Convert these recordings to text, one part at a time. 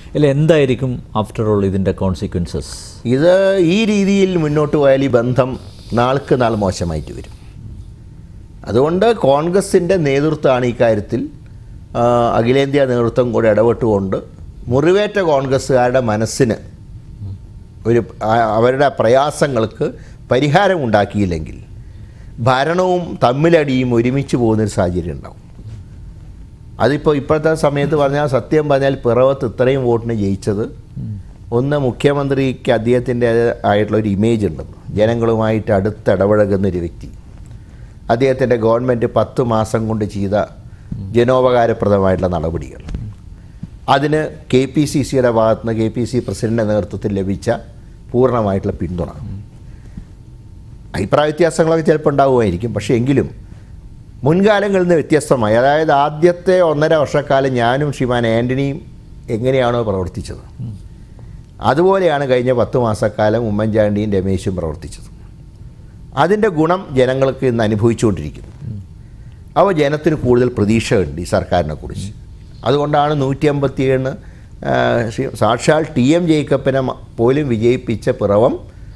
അല്ല എന്തായിരിക്കും after all ഇതിൻ്റെ കോൺസിക്വൻസസ് ഇത് ഈ രീതിയിൽ മുന്നോട്ട് പോയാൽ ഈ ബന്ധം നാൾക്ക് നാൾ മോശമായിട്ട് വരും അതുകൊണ്ട് കോൺഗ്രസിൻ്റെ നേതൃത്വമാണ് ഈ കാര്യത്തിൽ ആ, അഖിലേന്ത്യാ നേതൃത്വം കൂടെ ഇടപെട്ടുകൊണ്ട് മുറിവേറ്റ കോൺഗ്രസ്സുകാരുടെ മനസ്സിന് ഒരു ആ- അവരുടെ പ്രയാസങ്ങൾക്ക് പരിഹാരം ഉണ്ടാക്കിയില്ലെങ്കിൽ ഭരണവും തമ്മിലടിയും ഒരുമിച്ച് പോകുന്നൊരു സാഹചര്യം ഉണ്ടാവും അതിപ്പോൾ ഇപ്പോഴത്തെ സമയത്ത് പറഞ്ഞാൽ സത്യം പറഞ്ഞാൽ പിറവത്ത് ഇത്രയും വോട്ടിന് ജയിച്ചത് ഒന്ന് മുഖ്യമന്ത്രിക്ക് അദ്ദേഹത്തിൻ്റെ ആയിട്ടുള്ള ഒരു ഇമേജ് ഉണ്ട് ജനങ്ങളുമായിട്ട് അടുത്ത് ഇടപഴകുന്ന ഒരു വ്യക്തി അദ്ദേഹത്തിൻ്റെ ഗവൺമെൻറ് പത്ത് മാസം കൊണ്ട് ചെയ്ത ജനോപകാരപ്രദമായിട്ടുള്ള നടപടികൾ അതിന് കെ പി സി സിയുടെ ഭാഗത്തുനിന്ന് കെ പി സി പ്രസിഡൻ്റെ നേതൃത്വത്തിൽ ലഭിച്ച പൂർണ്ണമായിട്ടുള്ള പിന്തുണ അഭിപ്രായ വ്യത്യാസങ്ങളൊക്കെ ചിലപ്പോൾ ഉണ്ടാവുമായിരിക്കും പക്ഷേ എങ്കിലും മുൻകാലങ്ങളിൽ നിന്ന് വ്യത്യസ്തമായി അതായത് ആദ്യത്തെ ഒന്നര വർഷക്കാലം ഞാനും ശ്രീമാൻ ആൻ്റണിയും എങ്ങനെയാണോ പ്രവർത്തിച്ചത് അതുപോലെയാണ് കഴിഞ്ഞ പത്ത് മാസക്കാലം ഉമ്മൻചാണ്ടിയും രമേശും പ്രവർത്തിച്ചത് അതിൻ്റെ ഗുണം ജനങ്ങൾക്ക് ഇന്ന് അനുഭവിച്ചുകൊണ്ടിരിക്കുന്നു അപ്പോൾ ജനത്തിന് കൂടുതൽ പ്രതീക്ഷയുണ്ട് ഈ സർക്കാരിനെ കുറിച്ച് അതുകൊണ്ടാണ് നൂറ്റി അമ്പത്തിയേഴിന് സാക്ഷാൽ ടി എം ജേക്കബിനെ മ- പോലും വിജയിപ്പിച്ച പിറവം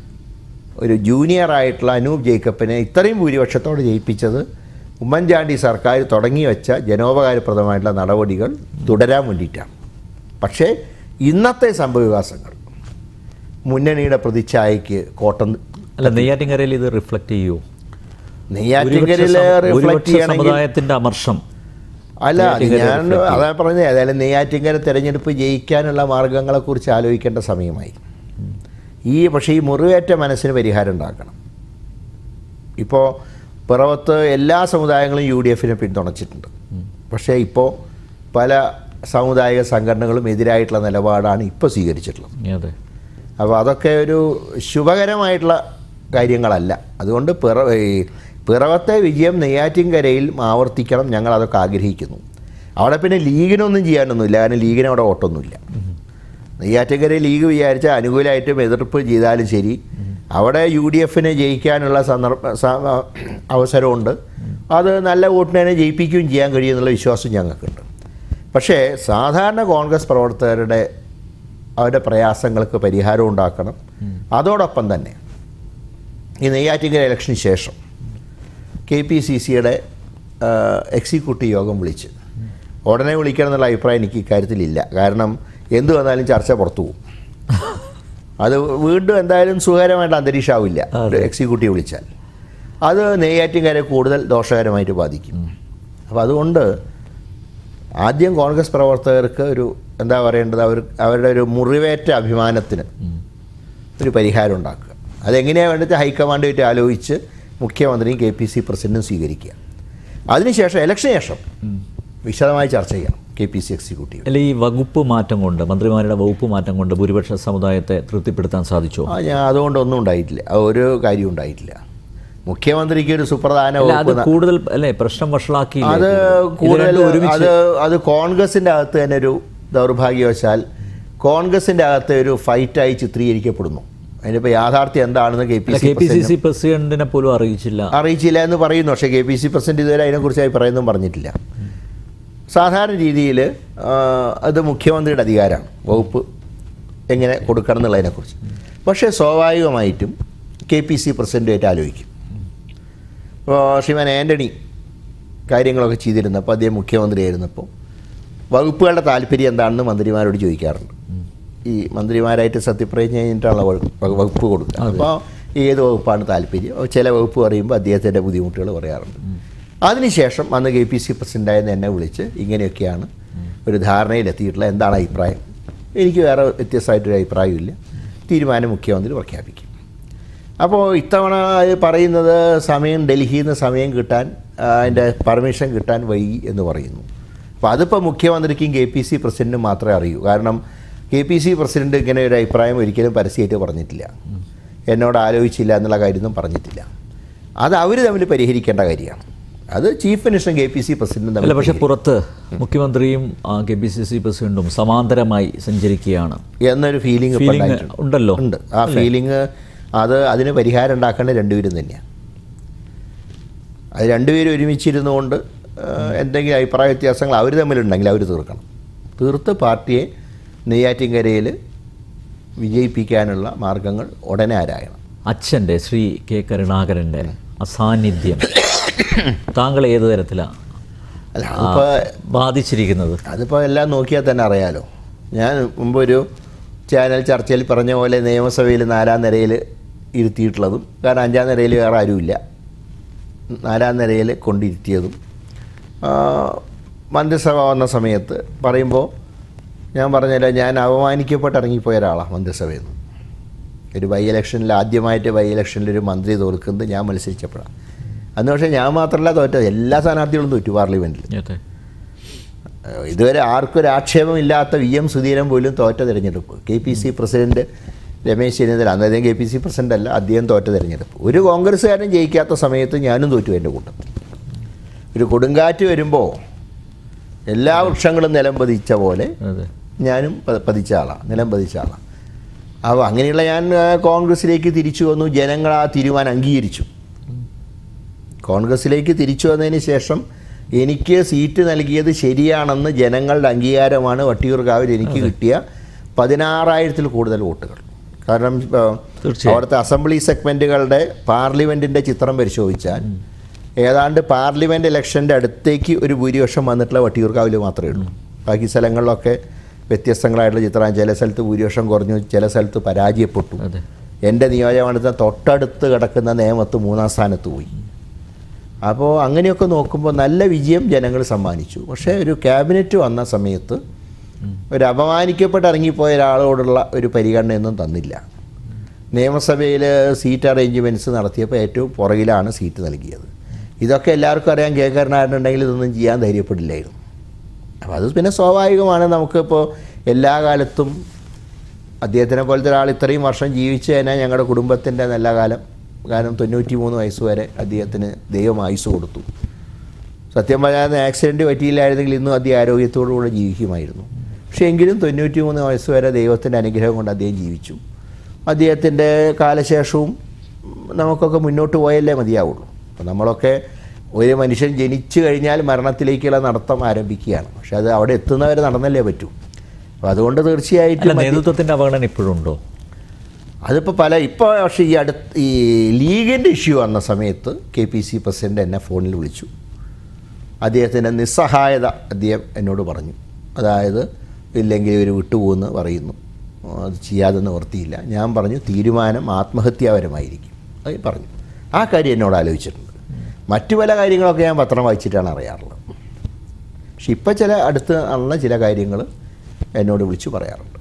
ഒരു ജൂനിയർ ആയിട്ടുള്ള അനൂപ് ജേക്കബിനെ ഇത്രയും ഭൂരിപക്ഷത്തോടെ ജയിപ്പിച്ചത് ഉമ്മൻചാണ്ടി സർക്കാർ തുടങ്ങി വെച്ച ജനോപകാരപ്രദമായിട്ടുള്ള നടപടികൾ തുടരാൻ വേണ്ടിയിട്ടാണ് പക്ഷേ ഇന്നത്തെ സംഭവവികാസങ്ങൾ മുന്നണിയുടെ പ്രതിച്ഛായയ്ക്ക് കോട്ടം അല്ല നെയ്യാറ്റിൻകരയിൽ ഇത് റിഫ്ലക്റ്റ് ചെയ്യൂ നെയ്യാറ്റിൻകരയിൽ റിഫ്ലക്ട് ചെയ്യണമെങ്കിൽ സമുദായത്തിന്റെ അമർഷം അല്ല അത് നെയ്യാറ്റിൻകര ഞാൻ reflect ചെയ്യും. അതാ പറഞ്ഞത് ഏതായാലും നെയ്യാറ്റിൻകര തെരഞ്ഞെടുപ്പ് ജയിക്കാനുള്ള മാർഗങ്ങളെക്കുറിച്ച് ആലോചിക്കേണ്ട സമയമായി ഈ പക്ഷേ ഈ മുറിവേറ്റ മനസ്സിന് പരിഹാരം ഉണ്ടാക്കണം ഇപ്പോൾ പിറവത്ത് എല്ലാ സമുദായങ്ങളും യു ഡി എഫിനെ പിന്തുണച്ചിട്ടുണ്ട് പക്ഷേ ഇപ്പോൾ പല സാമുദായിക സംഘടനകളും എതിരായിട്ടുള്ള നിലപാടാണ് ഇപ്പോൾ സ്വീകരിച്ചിട്ടുള്ളത് അതെ അപ്പോൾ അതൊക്കെ ഒരു ശുഭകരമായിട്ടുള്ള കാര്യങ്ങളല്ല അതുകൊണ്ട് പിറ ഈ പിറവത്തെ വിജയം നെയ്യാറ്റിൻകരയിൽ ആവർത്തിക്കണം ഞങ്ങൾ അതൊക്കെ ആഗ്രഹിക്കുന്നു അവിടെ പിന്നെ ലീഗിനൊന്നും ചെയ്യാനൊന്നുമില്ല കാരണം ലീഗിന് അവിടെ വോട്ടൊന്നുമില്ല നെയ്യാറ്റിൻകര ലീഗ് വിചാരിച്ച അനുകൂലമായിട്ടും എതിർപ്പ് ചെയ്താലും ശരി അവിടെ യു ഡി എഫിനെ ജയിക്കാനുള്ള സന്ദർഭ സ- അവസരമുണ്ട് അത് നല്ല വോട്ടിനെ തന്നെ ജയിപ്പിക്കുകയും ചെയ്യാൻ കഴിയുമെന്നുള്ള വിശ്വാസം ഞങ്ങൾക്കുണ്ട് പക്ഷേ സാധാരണ കോൺഗ്രസ് പ്രവർത്തകരുടെ അവരുടെ പ്രയാസങ്ങൾക്ക് പരിഹാരം ഉണ്ടാക്കണം അതോടൊപ്പം തന്നെ ഈ നെയ്യാറ്റിങ്കര ഇലക്ഷന് ശേഷം കെ പി സി സിയുടെ എക്സിക്യൂട്ടീവ് യോഗം വിളിച്ച് ഉടനെ വിളിക്കണം എന്നുള്ള അഭിപ്രായം എനിക്ക് ഇക്കാര്യത്തിലില്ല കാരണം എന്ത് വന്നാലും ചർച്ച പുറത്തു പോകും അത് വീണ്ടും എന്തായാലും സുഖകരമായിട്ട് അന്തരീക്ഷമാവില്ല ഒരു എക്സിക്യൂട്ടീവ് വിളിച്ചാൽ അത് നെയ്യാറ്റിൻകാരെ കൂടുതൽ ദോഷകരമായിട്ട് ബാധിക്കും അപ്പോൾ അതുകൊണ്ട് ആദ്യം കോൺഗ്രസ് പ്രവർത്തകർക്ക് ഒരു എന്താ പറയേണ്ടത് അവർ അവരുടെ ഒരു മുറിവേറ്റ അഭിമാനത്തിന് ഒരു പരിഹാരം ഉണ്ടാക്കുക അതെങ്ങനെയാണ് വേണ്ടത് ഹൈക്കമാൻഡുമായിട്ട് ആലോചിച്ച് മുഖ്യമന്ത്രിയും കെ പി സി പ്രസിഡന്റും സ്വീകരിക്കുക അതിനുശേഷം ഇലക്ഷന് ശേഷം വിശദമായി ചർച്ച ചെയ്യണം കെ പി സി എക്സിക്യൂട്ടീവ് അല്ല ഈ വകുപ്പ് മാറ്റം കൊണ്ട് മന്ത്രിമാരുടെ വകുപ്പ് മാറ്റം കൊണ്ട് ഭൂരിപക്ഷ സമുദായത്തെ തൃപ്തിപ്പെടുത്താൻ സാധിച്ചോ ആ ഞാൻ അതുകൊണ്ടൊന്നും ഉണ്ടായിട്ടില്ല ആ ഒരു കാര്യം ഉണ്ടായിട്ടില്ല മുഖ്യമന്ത്രിക്ക് ഒരു സുപ്രധാന അല്ല അത് വകുപ്പ് ന- കൂടുതൽ അല്ലേ പ്രശ്നം വഷളാക്കി അത് കൂടുതൽ അത് അത് കോൺഗ്രസിൻ്റെ അകത്ത് തന്നെ ഒരു ദൗർഭാഗ്യവശാൽ കോൺഗ്രസിൻ്റെ അകത്ത് ഒരു ഫൈറ്റായി ചിത്രീകരിക്കപ്പെടുന്നു അതിനിപ്പോൾ യാഥാർത്ഥ്യം എന്താണെന്ന് K P K C P C C പ്രസിഡന്റിനെ പോലും അറിയിച്ചില്ല അറിയിച്ചില്ല എന്ന് പറയുന്നു പക്ഷേ കെ പി സി പ്രസിഡന്റ് ഇതുവരെ അതിനെക്കുറിച്ച് അഭിപ്രായമൊന്നും പറഞ്ഞിട്ടില്ല സാധാരണ രീതിയിൽ അത് മുഖ്യമന്ത്രിയുടെ അധികാരമാണ് വകുപ്പ് എങ്ങനെ കൊടുക്കണം എന്നുള്ളതിനെക്കുറിച്ച് പക്ഷേ സ്വാഭാവികമായിട്ടും കെ പി സി പ്രസിഡന്റുമായിട്ട് ആലോചിക്കും ഇപ്പോൾ ശ്രീമാൻ ആൻ്റണി കാര്യങ്ങളൊക്കെ ചെയ്തിരുന്നപ്പോൾ അദ്ദേഹം മുഖ്യമന്ത്രിയായിരുന്നപ്പോൾ വകുപ്പുകളുടെ താല്പര്യം എന്താണെന്ന് മന്ത്രിമാരോട് ചോദിക്കാറുണ്ട് ഈ മന്ത്രിമാരായിട്ട് സത്യപ്രതിജ്ഞ കഴിഞ്ഞിട്ടാണല്ലോ വകു- വകു- വകുപ്പ് കൊടുക്കുക അപ്പോൾ ഏത് വകുപ്പാണ് താല്പര്യം അപ്പോൾ ചില വകുപ്പ് പറയുമ്പോൾ അദ്ദേഹത്തിൻ്റെ ബുദ്ധിമുട്ടുകൾ പറയാറുണ്ട് അതിനുശേഷം അന്ന് കെ പി സി പ്രസിഡൻ്റായെന്ന് എന്നെ വിളിച്ച് ഇങ്ങനെയൊക്കെയാണ് ഒരു ധാരണയിലെത്തിയിട്ടുള്ള എന്താണ് അഭിപ്രായം എനിക്ക് വേറെ വ്യത്യസ്തമായിട്ടൊരു അഭിപ്രായമില്ല തീരുമാനം മുഖ്യമന്ത്രി പ്രഖ്യാപിക്കും അപ്പോൾ ഇത്തവണ ഇത് പറയുന്നത് സമയം ഡൽഹിയിൽ നിന്ന് സമയം കിട്ടാൻ ആ, അതിൻ്റെ പെർമിഷൻ കിട്ടാൻ വൈകി എന്ന് പറയുന്നു അപ്പോൾ അതിപ്പോൾ മുഖ്യമന്ത്രിക്കും കെ പി സി പ്രസിഡൻറ്റും മാത്രമേ അറിയൂ കാരണം കെ പി സി പ്രസിഡൻറ്റ് ഇങ്ങനെ ഒരു അഭിപ്രായം ഒരിക്കലും പരസ്യമായിട്ട് പറഞ്ഞിട്ടില്ല എന്നോട് ആലോചിച്ചില്ല എന്നുള്ള കാര്യമൊന്നും പറഞ്ഞിട്ടില്ല അത് അവർ തമ്മിൽ പരിഹരിക്കേണ്ട കാര്യമാണ് അത് ചീഫ് മിനിസ്റ്ററും കെ പി സി പ്രസിഡന്റും അല്ല തമ്മിൽ പക്ഷെ പുറത്ത് മുഖ്യമന്ത്രിയും കെ പി സി സി പ്രസിഡന്റും സമാന്തരമായി സഞ്ചരിക്കുകയാണ് എന്നൊരു ഫീലിംഗ് ഇപ്പോൾ ഫീലിംഗ് ഉണ്ടായിട്ടുണ്ട്. ഉണ്ടല്ലോ ഉണ്ട് ആ ഫീലിംഗ് അത് അതിന് പരിഹാരം ഉണ്ടാക്കേണ്ട രണ്ടുപേരും തന്നെയാണ് അത് രണ്ടുപേരും ഒരുമിച്ചിരുന്നുകൊണ്ട് ആ, എന്തെങ്കിലും അഭിപ്രായ വ്യത്യാസങ്ങൾ അവർ തമ്മിലുണ്ടെങ്കിൽ അവർ തീർക്കണം തീർത്ത് പാർട്ടിയെ നെയ്യാറ്റിൻകരയിൽ വിജയിപ്പിക്കാനുള്ള മാർഗങ്ങൾ ഉടനെ ആരായണം അച്ഛൻ്റെ ശ്രീ കെ കരുണാകരൻ്റെ അസാന്നിധ്യം താങ്കൾ ഏത് തരത്തിലാണ് അല്ല അതിപ്പോൾ ബാധിച്ചിരിക്കുന്നത് അതിപ്പോൾ എല്ലാം നോക്കിയാൽ തന്നെ അറിയാലോ ഞാൻ മുമ്പൊരു ചാനൽ ചർച്ചയിൽ പറഞ്ഞ പോലെ നിയമസഭയിൽ നാലാം നിരയിൽ ഇരുത്തിയിട്ടുള്ളതും കാരണം അഞ്ചാം നിരയിൽ വേറെ ആരുമില്ല നാലാം നിരയിൽ കൊണ്ടിരുത്തിയതും ആ, മന്ത്രിസഭ വന്ന സമയത്ത് പറയുമ്പോൾ ഞാൻ പറഞ്ഞല്ലോ ഞാൻ അവമാനിക്കപ്പെട്ട് ഇറങ്ങിപ്പോയ ഒരാളാണ് മന്ത്രിസഭയിൽ നിന്ന് ഒരു ബൈ ഇലക്ഷനിൽ ആദ്യമായിട്ട് ബൈ ഇലക്ഷനിൽ ഒരു മന്ത്രി തോൽക്കുന്നത് ഞാൻ മത്സരിച്ചപ്പോഴാണ് അന്ന് പക്ഷേ ഞാൻ മാത്രമല്ല തോറ്റത് എല്ലാ സ്ഥാനാർത്ഥികളും തോറ്റു പാർലമെൻറ്റിൽ അതെ ഏഹ് ഇതുവരെ ആർക്കും ഒരു ആക്ഷേപമില്ലാത്ത വി എം സുധീരൻ പോലും തോറ്റ തിരഞ്ഞെടുപ്പ് K P C president Ramesh Chennithala അന്ന് അദ്ദേഹം കെ പി സി പ്രസിഡന്റ് അല്ല അദ്ദേഹം തോറ്റ തിരഞ്ഞെടുപ്പ് ഒരു കോൺഗ്രസ്സുകാരനും ജയിക്കാത്ത സമയത്ത് ഞാനും തോറ്റു എൻ്റെ കൂട്ടത്തിൽ ഒരു കൊടുങ്കാറ്റ് വരുമ്പോൾ എല്ലാ വൃക്ഷങ്ങളും നിലം പതിച്ച പോലെ അതെ ഞാനും പ- പതിച്ച ആളാണ് നിലം പതിച്ച ആളാണ് അപ്പോൾ അങ്ങനെയുള്ള ഞാൻ ആ, കോൺഗ്രസ്സിലേക്ക് തിരിച്ചു വന്നു ജനങ്ങൾ ആ തീരുമാനം അംഗീകരിച്ചു കോൺഗ്രസ്സിലേക്ക് തിരിച്ചു വന്നതിന് ശേഷം എനിക്ക് സീറ്റ് നൽകിയത് ശരിയാണെന്ന് ജനങ്ങളുടെ അംഗീകാരമാണ് വട്ടിയൂർക്കാവിൽ എനിക്ക് കിട്ടിയ പതിനാറായിരത്തിൽ കൂടുതൽ വോട്ടുകൾ കാരണം ആ, തീർച്ചയായും. അവിടുത്തെ അസംബ്ലി സെഗ്മെൻറ്റുകളുടെ പാർലമെൻറ്റിൻ്റെ ചിത്രം പരിശോധിച്ചാൽ ഏതാണ്ട് പാർലമെൻറ്റ് ഇലക്ഷൻ്റെ അടുത്തേക്ക് ഒരു ഭൂരിപക്ഷം വന്നിട്ടുള്ള വട്ടിയൂർക്കാവിൽ മാത്രമേ ഉള്ളൂ ബാക്കി സ്ഥലങ്ങളിലൊക്കെ വ്യത്യസ്തങ്ങളായിട്ടുള്ള ചിത്രം ചില സ്ഥലത്ത് ഭൂരിപക്ഷം കുറഞ്ഞു ചില സ്ഥലത്ത് പരാജയപ്പെട്ടു അതെ എൻ്റെ നിയോജകമണ്ഡലത്തിന് തൊട്ടടുത്ത് കിടക്കുന്ന നേമത്ത് മൂന്നാം സ്ഥാനത്ത് പോയി അപ്പോൾ അങ്ങനെയൊക്കെ നോക്കുമ്പോൾ നല്ല വിജയം ജനങ്ങൾ സമ്മാനിച്ചു പക്ഷേ ഒരു ക്യാബിനറ്റ് വന്ന സമയത്ത് ഒരു അപമാനിക്കപ്പെട്ട് ഇറങ്ങിപ്പോയ ഒരാളോടുള്ള ഒരു പരിഗണനയൊന്നും തന്നില്ല നിയമസഭയിൽ സീറ്റ് അറേഞ്ച്മെൻറ്റ്സ് നടത്തിയപ്പോൾ ഏറ്റവും പുറകിലാണ് സീറ്റ് നൽകിയത് ഇതൊക്കെ എല്ലാവർക്കും അറിയാം കെ കരുണാകരനുണ്ടെങ്കിൽ ഇതൊന്നും ചെയ്യാൻ ധൈര്യപ്പെടില്ലായിരുന്നു അപ്പോൾ അത് പിന്നെ സ്വാഭാവികമാണ് നമുക്കിപ്പോൾ എല്ലാ കാലത്തും അദ്ദേഹത്തിനെ പോലത്തെ ഒരാൾ ഇത്രയും വർഷം ജീവിച്ചു കഴിഞ്ഞാൽ ഞങ്ങളുടെ കുടുംബത്തിൻ്റെ നല്ല കാലം കാരണം തൊണ്ണൂറ്റി മൂന്ന് വയസ്സ് വരെ അദ്ദേഹത്തിന് ദൈവം ആയുസ് കൊടുത്തു സത്യം പറഞ്ഞാൽ ആക്സിഡൻറ്റ് പറ്റിയില്ലായിരുന്നെങ്കിൽ ഇന്നും അദ്ദേഹം ആരോഗ്യത്തോടുകൂടെ ജീവിക്കുമായിരുന്നു പക്ഷേ എങ്കിലും തൊണ്ണൂറ്റി മൂന്ന് വയസ്സ് വരെ ദൈവത്തിൻ്റെ അനുഗ്രഹം കൊണ്ട് അദ്ദേഹം ജീവിച്ചു അദ്ദേഹത്തിൻ്റെ കാലശേഷവും നമുക്കൊക്കെ മുന്നോട്ട് പോയല്ലേ മതിയാവുള്ളൂ അപ്പോൾ നമ്മളൊക്കെ ഒരു മനുഷ്യൻ ജനിച്ചു കഴിഞ്ഞാൽ മരണത്തിലേക്കുള്ള നടത്തം ആരംഭിക്കുകയാണ് പക്ഷെ അത് അവിടെ എത്തുന്നവരെ നടന്നല്ലേ പറ്റൂ അപ്പോൾ അതുകൊണ്ട് അല്ല തീർച്ചയായിട്ടും നേതൃത്വത്തിൻ്റെ അവഗണന ഇപ്പോഴും ഉണ്ടോ അതിപ്പോൾ പല ഇപ്പോൾ പക്ഷേ ഈ അടുത്ത് ഈ ലീഗിൻ്റെ ഇഷ്യൂ വന്ന സമയത്ത് കെ പി സി പ്രസിഡൻ്റ് എന്നെ ഫോണിൽ വിളിച്ചു അദ്ദേഹത്തിൻ്റെ നിസ്സഹായത അദ്ദേഹം എന്നോട് പറഞ്ഞു അതായത് ഇല്ലെങ്കിൽ ഇവർ വിട്ടുപോകുമെന്ന് പറയുന്നു അത് ചെയ്യാതെ നിവർത്തിയില്ല ഞാൻ പറഞ്ഞു തീരുമാനം ആത്മഹത്യാപരമായിരിക്കും അത് പറഞ്ഞു ആ കാര്യം എന്നോട് ആലോചിച്ചിട്ടുണ്ട് മറ്റു പല കാര്യങ്ങളൊക്കെ ഞാൻ പത്രം വായിച്ചിട്ടാണ് അറിയാറുള്ളത് പക്ഷെ ഇപ്പം ചില അടുത്ത് ഉള്ള ചില കാര്യങ്ങൾ എന്നോട് വിളിച്ചു പറയാറുണ്ട്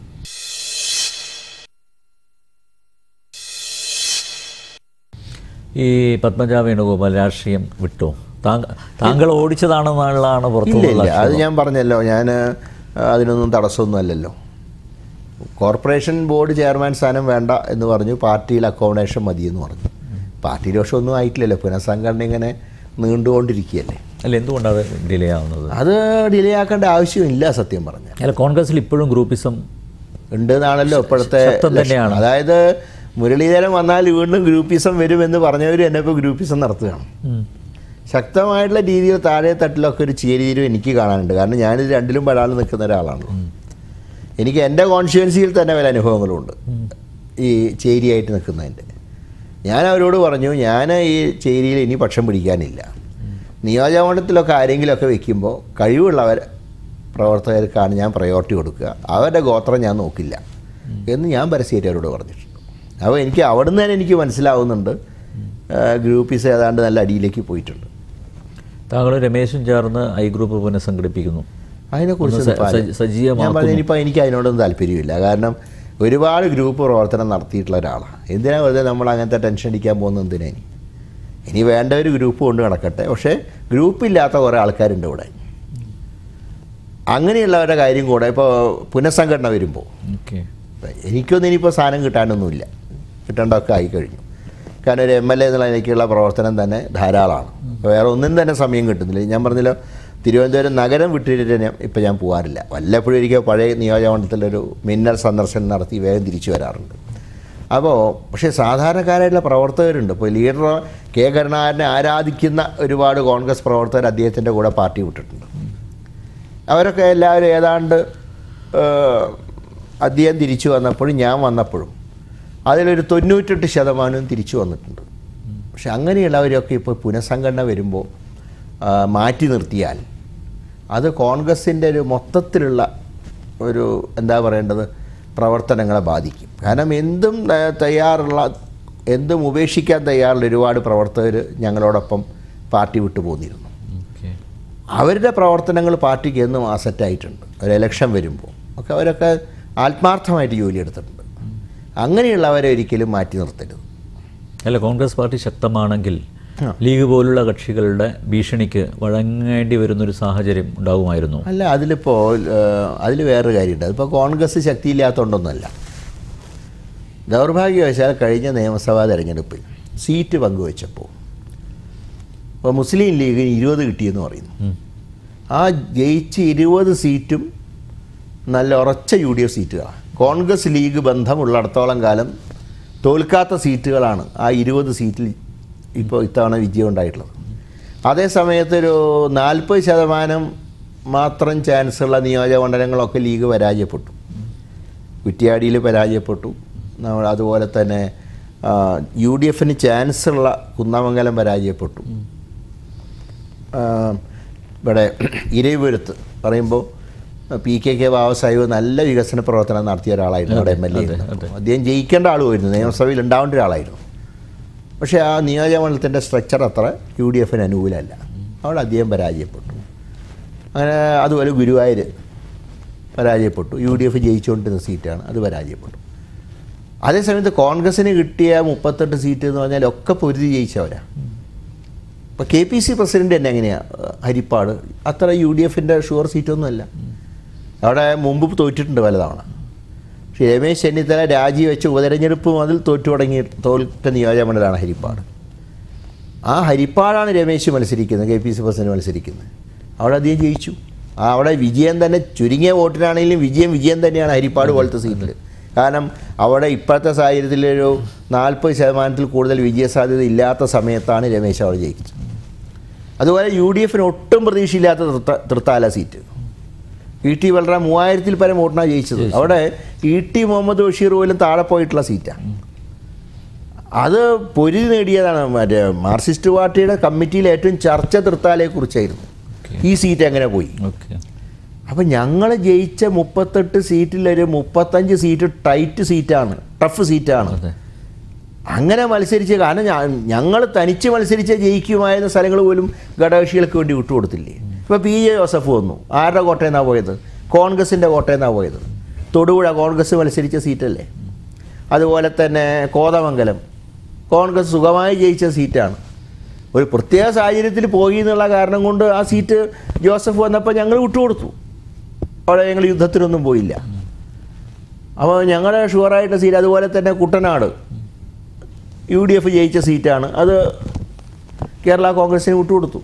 ഈ പത്മജ വേണുഗോപാൽ രാഷ്ട്രീയം വിട്ടോ താങ്കൾ താങ്കൾ ഓടിച്ചതാണെന്നുള്ളതാണ് ഇല്ല പുറത്തുനിന്നുള്ള ഇല്ല അത് ഞാൻ പറഞ്ഞല്ലോ ഞാൻ അതിനൊന്നും തടസ്സമൊന്നും അല്ലല്ലോ കോർപ്പറേഷൻ ബോർഡ് ചെയർമാൻ സ്ഥാനം വേണ്ട എന്ന് പറഞ്ഞു പാർട്ടിയിൽ അക്കോമഡേഷൻ മതി എന്ന് പറഞ്ഞു പാർട്ടിയിൽ പക്ഷെ ഒന്നും ആയിട്ടില്ലല്ലോ പുനഃസംഘടന ഇങ്ങനെ നീണ്ടുകൊണ്ടിരിക്കുകയല്ലേ അല്ല എന്തുകൊണ്ടാണ് ഡിലേ ആവുന്നത് അത് ഡിലേ ആക്കേണ്ട ആവശ്യമില്ല സത്യം പറഞ്ഞാൽ അല്ല കോൺഗ്രസിൽ ഇപ്പോഴും ഗ്രൂപ്പിസം ഉണ്ട് എന്നാണല്ലോ ഇപ്പോഴത്തെ ശക്തം തന്നെയാണ്. ലക്ഷണം. അതായത് മുരളീധരൻ വന്നാൽ വീണ്ടും ഗ്രൂപ്പിസം വരുമെന്ന് പറഞ്ഞവർ എന്നെ ഇപ്പോൾ ഗ്രൂപ്പിസം നടത്തുകയാണ് ശക്തമായിട്ടുള്ള രീതിയിൽ താഴെ തട്ടിലൊക്കെ ഒരു ചേരിതിരും എനിക്ക് കാണാനുണ്ട് കാരണം ഞാനിത് രണ്ടിലും പെടാൾ നിൽക്കുന്ന ഒരാളാണല്ലോ എനിക്ക് എൻ്റെ കോൺസ്റ്റിറ്റ്യുവൻസിയിൽ തന്നെ പല അനുഭവങ്ങളുണ്ട് ഈ ചേരിയായിട്ട് നിൽക്കുന്നതിൻ്റെ ഞാൻ അവരോട് പറഞ്ഞു ഞാൻ ഈ ചേരിയിൽ ഇനി പക്ഷം പിടിക്കാനില്ല നിയോജകമണ്ഡലത്തിലൊക്കെ ആരെങ്കിലുമൊക്കെ വെക്കുമ്പോൾ കഴിവുള്ളവർ പ്രവർത്തകർക്കാണ് ഞാൻ പ്രയോറിറ്റി കൊടുക്കുക അവരുടെ ഗോത്രം ഞാൻ നോക്കില്ല എന്ന് ഞാൻ പരസ്യമായിട്ട് അവരോട് പറഞ്ഞിട്ടുണ്ട് അപ്പോൾ എനിക്ക് അവിടുന്ന് തന്നെ എനിക്ക് മനസ്സിലാവുന്നുണ്ട് ഗ്രൂപ്പീസ് ഏതാണ്ട് നല്ല അടിയിലേക്ക് പോയിട്ടുണ്ട് താങ്കൾ രമേശും ചേർന്ന് ഐ ഗ്രൂപ്പ് പുനഃസംഘടിപ്പിക്കുന്നു അതിനെക്കുറിച്ച് ഒന്ന് സ- സജ- സജീവമാക്കുന്നു. ഞാൻ പറഞ്ഞ ഇനിയിപ്പോൾ എനിക്ക് അതിനോടൊന്നും താല്പര്യമില്ല കാരണം ഒരുപാട് ഗ്രൂപ്പ് പ്രവർത്തനം നടത്തിയിട്ടുള്ള ഒരാളാണ് എന്തിനാ വെറുതെ നമ്മൾ അങ്ങനത്തെ ടെൻഷൻ അടിക്കാൻ പോകുന്നത് എന്തിനാ ഇനി ഇനി വേണ്ട ഒരു ഗ്രൂപ്പ് കൊണ്ട് നടക്കട്ടെ പക്ഷേ ഗ്രൂപ്പില്ലാത്ത കുറേ ആൾക്കാരുണ്ട് ഇവിടെ അങ്ങനെയുള്ളവരുടെ കാര്യം കൂടെ ഇപ്പോൾ പുനഃസംഘടന വരുമ്പോൾ ഓക്കെ എനിക്കൊന്നും ഇനിയിപ്പോൾ സാധനം കിട്ടാനൊന്നുമില്ല കിട്ടേണ്ടതൊക്കെ ആയിക്കഴിഞ്ഞു കാരണം ഒരു എം എൽ എ എന്നുള്ള നിലയ്ക്കുള്ള പ്രവർത്തനം തന്നെ ധാരാളമാണ് വേറെ ഒന്നും തന്നെ സമയം കിട്ടുന്നില്ല ഞാൻ പറഞ്ഞല്ലോ തിരുവനന്തപുരം നഗരം വിട്ടിട്ട് ഞാൻ ഇപ്പം ഞാൻ പോകാറില്ല വല്ലപ്പോഴും എനിക്ക് പഴയ നിയോജകമണ്ഡലത്തിലൊരു മിന്നൽ സന്ദർശനം നടത്തി വേഗം തിരിച്ചു വരാറുണ്ട് അപ്പോൾ പക്ഷേ സാധാരണക്കാരായിട്ടുള്ള പ്രവർത്തകരുണ്ട് ഇപ്പോൾ ലീഡർ കെ കരുണാകരനെ ആരാധിക്കുന്ന ഒരുപാട് കോൺഗ്രസ് പ്രവർത്തകർ അദ്ദേഹത്തിൻ്റെ കൂടെ പാർട്ടി വിട്ടിട്ടുണ്ട് അവരൊക്കെ എല്ലാവരും ഏതാണ്ട് ഏഹ്, അദ്ദേഹം തിരിച്ചു വന്നപ്പോഴും ഞാൻ വന്നപ്പോഴും അതിലൊരു തൊണ്ണൂറ്റെട്ട് ശതമാനവും തിരിച്ചു വന്നിട്ടുണ്ട് പക്ഷെ അങ്ങനെയുള്ളവരൊക്കെ ഇപ്പോൾ പുനഃസംഘടന വരുമ്പോൾ ആ, മാറ്റി നിർത്തിയാൽ അത് കോൺഗ്രസിൻ്റെ ഒരു മൊത്തത്തിലുള്ള ഒരു എന്താ പറയേണ്ടത് പ്രവർത്തനങ്ങളെ ബാധിക്കും കാരണം എന്തും ആ, തയ്യാറുള്ള എന്തും ഉപേക്ഷിക്കാൻ തയ്യാറുള്ള ഒരുപാട് പ്രവർത്തകർ ഞങ്ങളോടൊപ്പം പാർട്ടി വിട്ടു പോന്നിരുന്നു ഓക്കെ അവരുടെ പ്രവർത്തനങ്ങൾ പാർട്ടിക്ക് എന്നും അസറ്റായിട്ടുണ്ട് ഒരു ഇലക്ഷൻ വരുമ്പോൾ ഒക്കെ അവരൊക്കെ ആത്മാർത്ഥമായിട്ട് ജോലി എടുത്തിട്ടുണ്ട് അങ്ങനെയുള്ളവരെ ഒരിക്കലും മാറ്റി നിർത്തരുത് അല്ല കോൺഗ്രസ് പാർട്ടി ശക്തമാണെങ്കിൽ ആ. ലീഗ് പോലുള്ള കക്ഷികളുടെ ഭീഷണിക്ക് വഴങ്ങേണ്ടി വരുന്നൊരു സാഹചര്യം ഉണ്ടാവുമായിരുന്നു അല്ല അതിലിപ്പോൾ അതിൽ വേറൊരു കാര്യമുണ്ട് അതിപ്പോൾ കോൺഗ്രസ് ശക്തിയില്ലാത്തതുകൊണ്ടൊന്നുമല്ല ദൗർഭാഗ്യവശാൽ കഴിഞ്ഞ നിയമസഭാ തെരഞ്ഞെടുപ്പിൽ സീറ്റ് പങ്കുവച്ചപ്പോൾ ഇപ്പോൾ മുസ്ലിം ലീഗിന് ഇരുപത് കിട്ടിയെന്ന് പറയുന്നു ഉം. ആ ജയിച്ച ഇരുപത് സീറ്റും നല്ല ഉറച്ച യു ഡി എഫ് സീറ്റുകളാണ് കോൺഗ്രസ് ലീഗ് ബന്ധമുള്ളിടത്തോളം കാലം തോൽക്കാത്ത സീറ്റുകളാണ് ആ ഇരുപത് സീറ്റിൽ ഇപ്പോൾ ഇത്തവണ വിജയം ഉണ്ടായിട്ടുള്ളത് അതേ സമയത്ത് ഒരു നാൽപ്പത് ശതമാനം മാത്രം ചാൻസുള്ള നിയോജകമണ്ഡലങ്ങളൊക്കെ ലീഗ് പരാജയപ്പെട്ടു കുറ്റ്യാടിയിൽ പരാജയപ്പെട്ടു നമ്മൾ അതുപോലെ തന്നെ യു ഡി എഫിന് ചാൻസുള്ള കുന്നമംഗലം പരാജയപ്പെട്ടു ആ, ഇവിടെ ഇരവിപുരത്ത് പറയുമ്പോൾ പി കെ കെ ബാബാസാഹിബ് നല്ല വികസന പ്രവർത്തനം നടത്തിയ ഒരാളായിരുന്നു അവിടെ എം എൽ എ അതെ, അതെ. അദ്ദേഹം ജയിക്കേണ്ട ആളുമായിരുന്നു നിയമസഭയിൽ ഉണ്ടാവേണ്ട ഒരാളായിരുന്നു പക്ഷേ ആ നിയോജകമണ്ഡലത്തിൻ്റെ സ്ട്രക്ചർ അത്ര യു ഡി എഫിന് അനുകൂലമല്ല അവിടെ അദ്ദേഹം പരാജയപ്പെട്ടു അങ്ങനെ അതുപോലെ ഗുരുവായൂർ പരാജയപ്പെട്ടു യു ഡി എഫ് ജയിച്ചുകൊണ്ടിരുന്ന സീറ്റാണ് അത് പരാജയപ്പെട്ടു അതേസമയത്ത് കോൺഗ്രസ്സിന് കിട്ടിയ മുപ്പത്തെട്ട് സീറ്റ് എന്ന് പറഞ്ഞാൽ ഒക്കെ പൊരുതി ജയിച്ചവരാണ് ഇപ്പോൾ കെ പി സി പ്രസിഡന്റ് തന്നെ എങ്ങനെയാണ് ഹരിപ്പാട് അത്ര യു ഡി എഫിൻ്റെ ഷുവർ സീറ്റൊന്നുമല്ല അവിടെ മുമ്പ് തോറ്റിട്ടുണ്ട് പലതവണ പക്ഷേ രമേശ് ചെന്നിത്തല രാജിവെച്ച് ഉപതെരഞ്ഞെടുപ്പ് മുതൽ തോറ്റു തുടങ്ങി തോൽക്ക നിയോജകമണ്ഡലമാണ് ഹരിപ്പാട് ആ ഹരിപ്പാടാണ് രമേശ് മത്സരിക്കുന്നത് കെ പി സി പ്രസിഡന്റ് മത്സരിക്കുന്നത് അവിടെ അദ്ദേഹം ജയിച്ചു ആ അവിടെ വിജയം തന്നെ ചുരുങ്ങിയ വോട്ടിനാണെങ്കിലും വിജയം വിജയം തന്നെയാണ് ഹരിപ്പാട് പോലത്തെ സീറ്റിൽ കാരണം അവിടെ ഇപ്പോഴത്തെ സാഹചര്യത്തിൽ ഒരു നാൽപ്പത് ശതമാനത്തിൽ കൂടുതൽ വിജയസാധ്യത ഇല്ലാത്ത സമയത്താണ് രമേശ് അവിടെ ജയിച്ചത് അതുപോലെ യു ഡി എഫിന് ഒട്ടും പ്രതീക്ഷയില്ലാത്ത തൃത്ത തൃത്താല സീറ്റ് ഇ ടി വളരെ മൂവായിരത്തിൽ പരം വോട്ടിനാണ് ജയിച്ചത് അവിടെ ഇ ടി മുഹമ്മദ് ബഷീർ പോലും താഴെ പോയിട്ടുള്ള സീറ്റാണ് അത് പൊരുതി നേടിയതാണ് മറ്റേ മാർക്സിസ്റ്റ് പാർട്ടിയുടെ കമ്മിറ്റിയിൽ ഏറ്റവും ചർച്ച തൃത്താലയെക്കുറിച്ചായിരുന്നു ഈ സീറ്റ് എങ്ങനെ പോയി ഓക്കെ അപ്പം ഞങ്ങൾ ജയിച്ച മുപ്പത്തെട്ട് സീറ്റിലൊരു മുപ്പത്തഞ്ച് സീറ്റ് ടൈറ്റ് സീറ്റാണ് ടഫ് സീറ്റാണ് അതെ അങ്ങനെ മത്സരിച്ച് കാരണം ഞങ്ങൾ തനിച്ച് മത്സരിച്ച ജയിക്കുമായിരുന്ന സ്ഥലങ്ങൾ പോലും ഘടകകക്ഷികൾക്ക് വേണ്ടി വിട്ടുകൊടുത്തില്ലേ ഇപ്പോൾ പി ജെ ജോസഫ് വന്നു ആരുടെ കോട്ടയിൽ നിന്നാണ് പോയത് കോൺഗ്രസിൻ്റെ കോട്ടയിൽ നിന്നാണ് പോയത് തൊടുപുഴ കോൺഗ്രസ് മത്സരിച്ച സീറ്റല്ലേ അതുപോലെ തന്നെ കോതമംഗലം കോൺഗ്രസ് സുഖമായി ജയിച്ച സീറ്റാണ് ഒരു പ്രത്യേക സാഹചര്യത്തിൽ പോയി എന്നുള്ള കാരണം കൊണ്ട് ആ സീറ്റ് ജോസഫ് വന്നപ്പോൾ ഞങ്ങൾ വിട്ടുകൊടുത്തു അവിടെ ഞങ്ങൾ യുദ്ധത്തിനൊന്നും പോയില്ല അപ്പോൾ ഞങ്ങളുടെ ഷുവറായിട്ടുള്ള സീറ്റ് അതുപോലെ തന്നെ കുട്ടനാട് യു ഡി എഫ് ജയിച്ച സീറ്റാണ് അത് കേരള കോൺഗ്രസിന് വിട്ടുകൊടുത്തു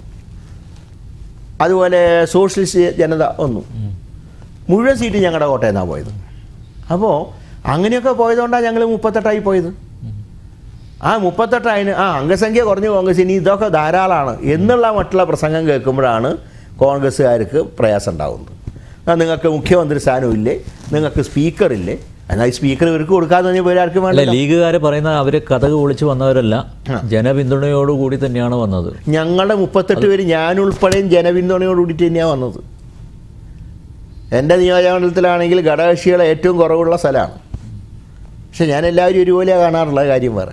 അതുപോലെ സോഷ്യലിസ്റ്റ് ജനത വന്നു മുഴുവൻ സീറ്റ് ഞങ്ങളുടെ കോട്ടയിൽ നിന്നാണ് പോയത് അപ്പോൾ അങ്ങനെയൊക്കെ പോയതുകൊണ്ടാണ് ഞങ്ങൾ മുപ്പത്തെട്ടായി പോയത് ആ മുപ്പത്തെട്ടായിന് ആ അംഗസംഖ്യ കുറഞ്ഞ കോൺഗ്രസിന് ഇതൊക്കെ ധാരാളമാണ് എന്നുള്ള മറ്റുള്ള പ്രസംഗം കേൾക്കുമ്പോഴാണ് കോൺഗ്രസ്സുകാർക്ക് പ്രയാസം ഉണ്ടാകുന്നത് ആ, നിങ്ങൾക്ക് മുഖ്യമന്ത്രി സ്ഥാനമില്ലേ നിങ്ങൾക്ക് സ്പീക്കറില്ലേ എന്നാൽ ഈ സ്പീക്കർ ഇവർക്ക് കൊടുക്കാതെ തന്നെ വേറെ ആർക്കും അല്ല വേണ്ട ലീഗുകാര് പറയുന്ന അവര് കഥക് പൊളിച്ച് വന്നവരല്ല ആ. ജനപിന്തുണയോടുകൂടി തന്നെയാണ് വന്നത് ഞങ്ങളുടെ മുപ്പത്തെട്ട് പേര് ഞാനുൾപ്പെടെയും ജനപിന്തുണയോട് കൂടിയിട്ട് തന്നെയാണ് വന്നത് എൻ്റെ നിയോജകമണ്ഡലത്തിലാണെങ്കിൽ ഘടകകക്ഷികളെ ഏറ്റവും കുറവുള്ള സ്ഥലമാണ് പക്ഷെ ഞാൻ എല്ലാവരും ഒരുപോലെയാണ് കാണാറുള്ള കാര്യം വേറെ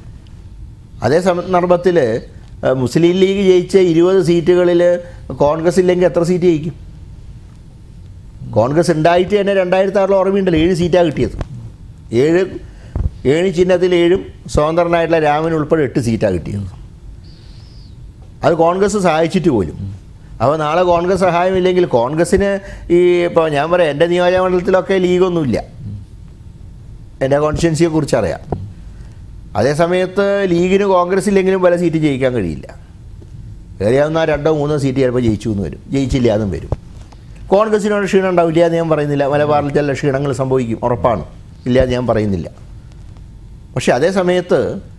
അതേ സന്ദർഭത്തിൽ മുസ്ലിം ലീഗ് ജയിച്ച ഇരുപത് സീറ്റുകളിൽ കോൺഗ്രസ് ഇല്ലെങ്കിൽ എത്ര സീറ്റ് ജയിക്കും കോൺഗ്രസ് ഉണ്ടായിട്ട് തന്നെ രണ്ടായിരത്തി ആറിൽ ഓർമ്മയുണ്ടല്ലോ ഏഴ് സീറ്റാണ് കിട്ടിയത് ഏഴ് ഏഴ് ചിഹ്നത്തിൽ ഏഴും സ്വതന്ത്രനായിട്ടുള്ള രാമൻ ഉൾപ്പെടെ എട്ട് സീറ്റാണ് കിട്ടിയത് അത് കോൺഗ്രസ് സഹായിച്ചിട്ട് പോലും അപ്പോൾ നാളെ കോൺഗ്രസ് സഹായമില്ലെങ്കിൽ കോൺഗ്രസ്സിന് ഈ ഇപ്പോൾ ഞാൻ പറയാം എൻ്റെ നിയോജകമണ്ഡലത്തിലൊക്കെ ലീഗൊന്നുമില്ല എൻ്റെ കോൺസ്റ്റിറ്റ്യൻസിയെ കുറിച്ച് അറിയാം അതേ സമയത്ത് ലീഗിന് കോൺഗ്രസ് ഇല്ലെങ്കിലും പല സീറ്റ് ജയിക്കാൻ കഴിയില്ല കയറിയാവുന്ന രണ്ടോ മൂന്നോ സീറ്റ് ചിലപ്പോൾ ജയിച്ചു എന്ന് വരും ജയിച്ചില്ല എന്നും വരും കോൺഗ്രസിനോട് ക്ഷീണം ഉണ്ടാവില്ല എന്ന് ഞാൻ പറയുന്നില്ല മലബാറിൽ ചില ക്ഷീണങ്ങൾ സംഭവിക്കും ഉറപ്പാണ് ഇല്ല എന്ന് ഞാൻ പറയുന്നില്ല പക്ഷെ അതേ സമയത്ത്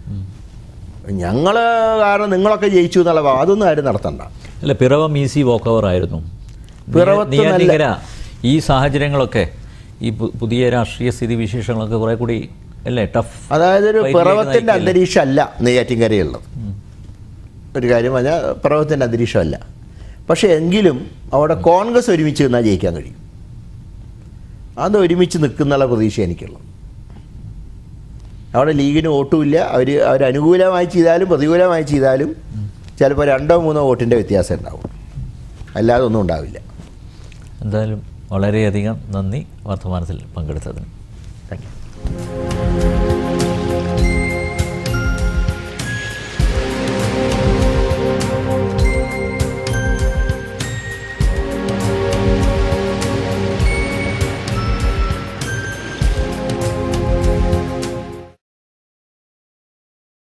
ഞങ്ങൾ കാരണം നിങ്ങളൊക്കെ ജയിച്ചു എന്നുള്ള ഭാവം അതൊന്നും ആരും നടത്തണ്ട അല്ല പിറവം ഈസി വോക്ക് ഓവർ ആയിരുന്നു പിറവത്ത് നല്ല- നിയാറ്റിങ്കര ഈ സാഹചര്യങ്ങളൊക്കെ ഈ പു- പുതിയ രാഷ്ട്രീയ സ്ഥിതി വിശേഷങ്ങളൊക്കെ കുറെ കൂടി അല്ലേ ടഫ് അതായത് ഒരു ഫൈറ്റിലേക്ക് പിറവത്തിൻ്റെ നയിക്കില്ലേ? അന്തരീക്ഷം അല്ല നെയ്യാറ്റിൻകരയുള്ളത് ഒരു കാര്യം പറഞ്ഞാൽ പിറവത്തിൻ്റെ അന്തരീക്ഷമല്ല പക്ഷേ എങ്കിലും അവിടെ കോൺഗ്രസ് ഒരുമിച്ച് നിന്നാൽ ജയിക്കാൻ കഴിയും അത് ഒരുമിച്ച് നിൽക്കുന്നുള്ള പ്രതീക്ഷ എനിക്കുള്ളത് അവിടെ ലീഗിന് വോട്ടുമില്ല അവർ അവർ അനുകൂലമായി ചെയ്താലും പ്രതികൂലമായി ചെയ്താലും ചിലപ്പോൾ രണ്ടോ മൂന്നോ വോട്ടിൻ്റെ വ്യത്യാസം ഉണ്ടാവും അല്ലാതെ ഒന്നും ഉണ്ടാവില്ല എന്തായാലും വളരെയധികം നന്ദി വർത്തമാനത്തിൽ പങ്കെടുത്തതിന് താങ്ക് യു